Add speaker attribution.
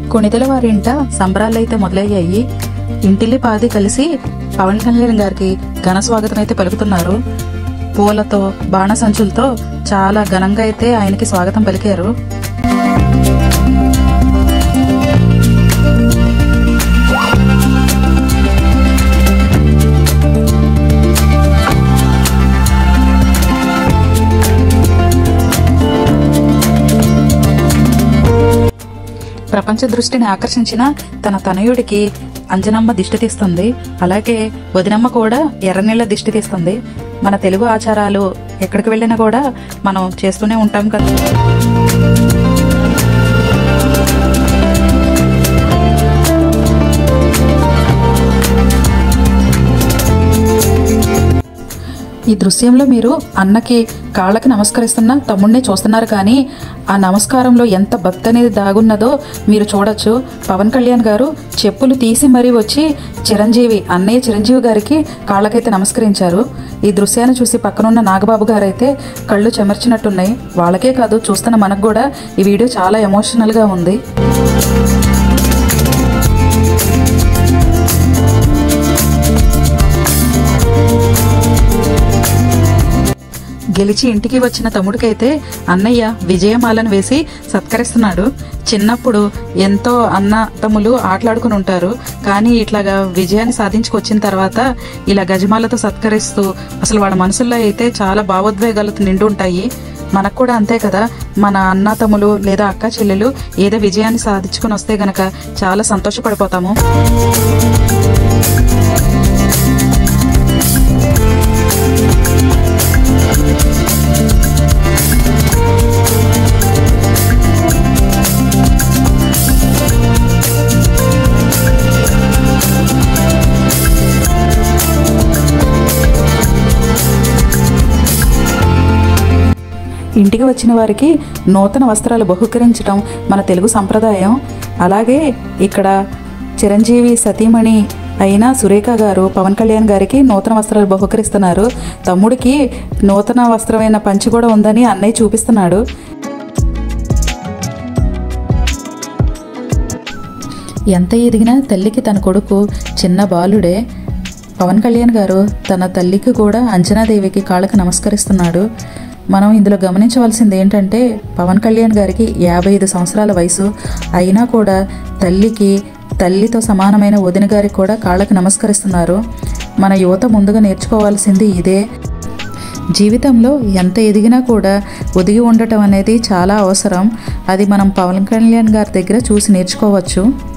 Speaker 1: కొణిదెల వారింట సంబరాలైతే మొదలయ్యాయి ఇంటిల్లి పాది కలిసి పవన్ కళ్యాణ్ గారికి ఘన స్వాగతం అయితే పలుకుతున్నారు పూలతో బాణసంచులతో చాలా ఘనంగా అయితే ఆయనకి స్వాగతం పలికారు ప్రపంచ దృష్టిని ఆకర్షించిన తన తనయుడికి అంజనమ్మ దిష్టి తీస్తుంది అలాగే వదినమ్మ కూడా ఎర్రనీళ్ళ దిష్టి తీస్తుంది మన తెలుగు ఆచారాలు ఎక్కడికి వెళ్ళినా కూడా మనం చేస్తూనే ఉంటాం కదా ఈ దృశ్యంలో మీరు అన్నకి కాళ్ళకి నమస్కరిస్తున్న తమ్ముడిని చూస్తున్నారు కానీ ఆ నమస్కారంలో ఎంత భక్తి అనేది దాగున్నదో మీరు చూడొచ్చు పవన్ కళ్యాణ్ గారు చెప్పులు తీసి మరీ వచ్చి చిరంజీవి అన్నయ్య చిరంజీవి గారికి కాళ్ళకైతే నమస్కరించారు ఈ దృశ్యాన్ని చూసి పక్కనున్న నాగబాబు గారు అయితే కళ్ళు చెమర్చినట్టున్నాయి వాళ్ళకే కాదు చూస్తున్న మనకు కూడా ఈ వీడియో చాలా ఎమోషనల్గా ఉంది గెలిచి ఇంటికి వచ్చిన తమ్ముడికైతే అన్నయ్య విజయమాలను వేసి సత్కరిస్తున్నాడు చిన్నప్పుడు ఎంతో అన్న తమ్ములు ఆటలాడుకుని ఉంటారు కానీ ఇట్లాగా విజయాన్ని సాధించుకొచ్చిన తర్వాత ఇలా గజమాలతో సత్కరిస్తూ అసలు వాళ్ళ మనసుల్లో అయితే చాలా భావోద్వేగాలతో నిండి ఉంటాయి మనకు కూడా అంతే కదా మన అన్న తమ్ములు లేదా అక్క చెల్లెలు ఏదో విజయాన్ని సాధించుకుని వస్తే గనక చాలా సంతోషపడిపోతాము ఇంటికి వచ్చిన వారికి నూతన వస్త్రాలు బహుకరించడం మన తెలుగు సంప్రదాయం అలాగే ఇక్కడ చిరంజీవి సతీమణి అయిన సురేఖ గారు పవన్ కళ్యాణ్ గారికి నూతన వస్త్రాలు బహుకరిస్తున్నారు తమ్ముడికి నూతన వస్త్రమైన పంచి కూడా ఉందని అన్నయ్య చూపిస్తున్నాడు ఎంత ఎదిగినా తల్లికి తన కొడుకు చిన్న బాలుడే పవన్ కళ్యాణ్ గారు తన తల్లికి కూడా అంజనాదేవికి కాళ్ళకు నమస్కరిస్తున్నాడు మనం ఇందులో గమనించవలసింది ఏంటంటే పవన్ కళ్యాణ్ గారికి యాభై ఐదు సంవత్సరాల వయసు అయినా కూడా తల్లికి తల్లితో సమానమైన వదిన గారికి కూడా కాళ్ళకు నమస్కరిస్తున్నారు మన యువత ముందుగా నేర్చుకోవాల్సింది ఇదే జీవితంలో ఎంత ఎదిగినా కూడా ఒదిగి ఉండటం అనేది చాలా అవసరం అది మనం పవన్ కళ్యాణ్ గారి దగ్గర చూసి నేర్చుకోవచ్చు